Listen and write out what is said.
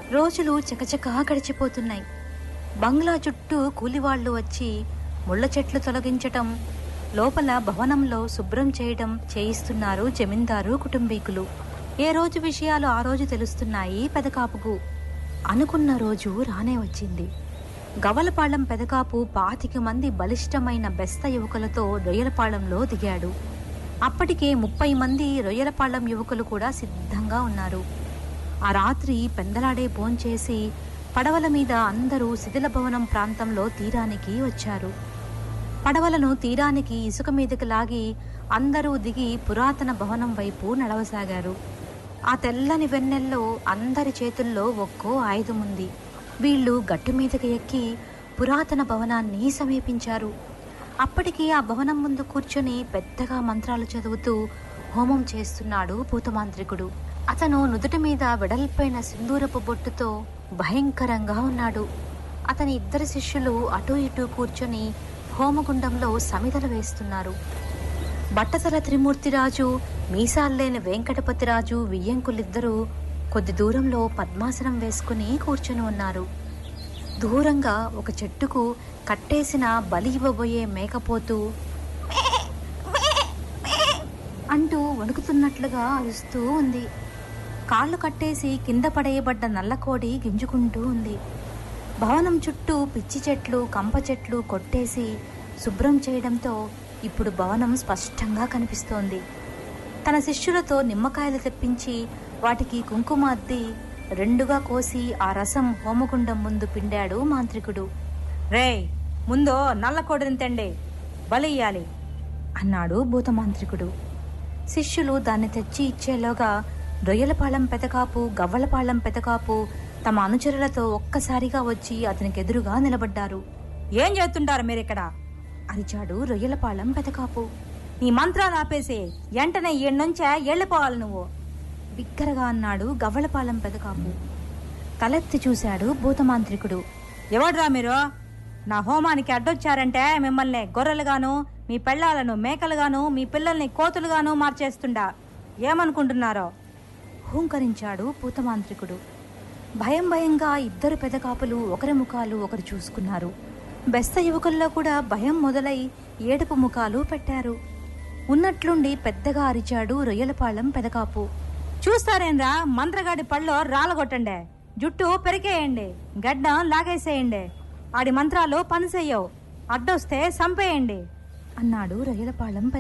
రోజులు చకచకా గడిచిపోతున్నాయి బంగ్లా చుట్టూ కూలివాళ్లు వచ్చి ముళ్ళ చెట్లు తొలగించటం లోపల భవనంలో శుభ్రం చేయడం చేయిస్తున్నారు జమీందారు కుటుంబీకులు ఏ రోజు విషయాలు ఆ రోజు తెలుస్తున్నాయి పెదకాపుకు అనుకున్న రోజు రానే వచ్చింది గవలపాళెం పెదకాపు పాతిక మంది బలిష్టమైన బెస్త యువకులతో రొయ్యలపాళెంలో దిగాడు అప్పటికే ముప్పై మంది రొయ్యలపాళెం యువకులు కూడా సిద్ధంగా ఉన్నారు ఆ రాత్రి పెందలాడే భోంచేసి పడవల మీద అందరూ శిథిల భవనం ప్రాంతంలో తీరానికి వచ్చారు పడవలను తీరానికి ఇసుక మీదకి లాగి అందరూ దిగి పురాతన భవనం వైపు నడవసాగారు ఆ తెల్లని వెన్నెల్లో అందరి చేతుల్లో ఒక్కో ఆయుధం ఉంది వీళ్ళు గట్టు మీదకి ఎక్కి పురాతన భవనాన్ని సమీపించారు అప్పటికి ఆ భవనం ముందు కూర్చొని పెద్దగా మంత్రాలు చదువుతూ హోమం చేస్తున్నాడు భూతమాంత్రికుడు అతను నుదుటి మీద వెడల్పైన సింధూరపు బొట్టుతో భయంకరంగా ఉన్నాడు అతని ఇద్దరు శిష్యులు అటూ ఇటూ కూర్చొని హోమగుండంలో సమిదలు వేస్తున్నారు బట్టతల త్రిమూర్తిరాజు మీసాల్లేని వెంకటపతిరాజు వియ్యంకులిద్దరూ కొద్ది దూరంలో పద్మాసనం వేసుకుని కూర్చొని ఉన్నారు దూరంగా ఒక చెట్టుకు కట్టేసిన బలి ఇవ్వబోయే మేకపోతూ అంటూ వణుకుతున్నట్లుగా అరుస్తూ ఉంది కాళ్ళు కట్టేసి కింద పడేయబడ్డ నల్లకోడి గింజుకుంటూ ఉంది భవనం చుట్టూ పిచ్చి చెట్లు కంప చెట్లు కొట్టేసి శుభ్రం చేయడంతో ఇప్పుడు భవనం స్పష్టంగా కనిపిస్తోంది తన శిష్యులతో నిమ్మకాయలు తెప్పించి వాటికి కుంకుమ అద్ది రెండుగా కోసి ఆ రసం హోమగుండం ముందు పిండాడు మాంత్రికుడు రేయ్ ముందు నల్లకోడిని తెండి బలియ్యాలి అన్నాడు భూతమాంత్రికుడు శిష్యులు దాన్ని తెచ్చి ఇచ్చేలోగా రొయ్యలపాళెం పెదకాపు గవ్వలపాళెం పెదకాపు తమ అనుచరులతో ఒక్కసారిగా వచ్చి అతనికి ఎదురుగా నిలబడ్డారు ఏం చేస్తుంటారు మీరిక్కడ అరిచాడు రొయ్యలపాళెం పెదకాపు నీ మంత్రాలు ఆపేసి వెంటనే నుంచే వెళ్ళిపోవాలి నువ్వు బిగ్గరగా అన్నాడు గవ్వలపాలెం పెదకాపు తలెత్తి చూశాడు భూతమాంత్రికుడు ఎవడ్రా మీరు నా హోమానికి అడ్డొచ్చారంటే మిమ్మల్ని గొర్రెలుగాను మీ పెళ్ళాలను మేకలుగాను మీ పిల్లల్ని కోతులుగాను మార్చేస్తుండా ఏమనుకుంటున్నారో హూంకరించాడు భూతమాంత్రికుడు భయం భయంగా ఇద్దరు పెదకాపులు ఒకరి ముఖాలు ఒకరు చూసుకున్నారు బెస్త యువకుల్లో కూడా భయం మొదలై ఏడుపు ముఖాలు పెట్టారు ఉన్నట్లుండి పెద్దగా అరిచాడు రొయ్యలపాళెం పెదకాపు చూస్తారేంరా మంత్రగాడి పళ్ళు రాలగొట్టండి జుట్టు పెరికేయండి గడ్డం లాగేసేయండి ఆడి మంత్రాలు పనిసేయవు అడ్డొస్తే సంపేయండి అన్నాడు రొయ్యలపాళెం పెద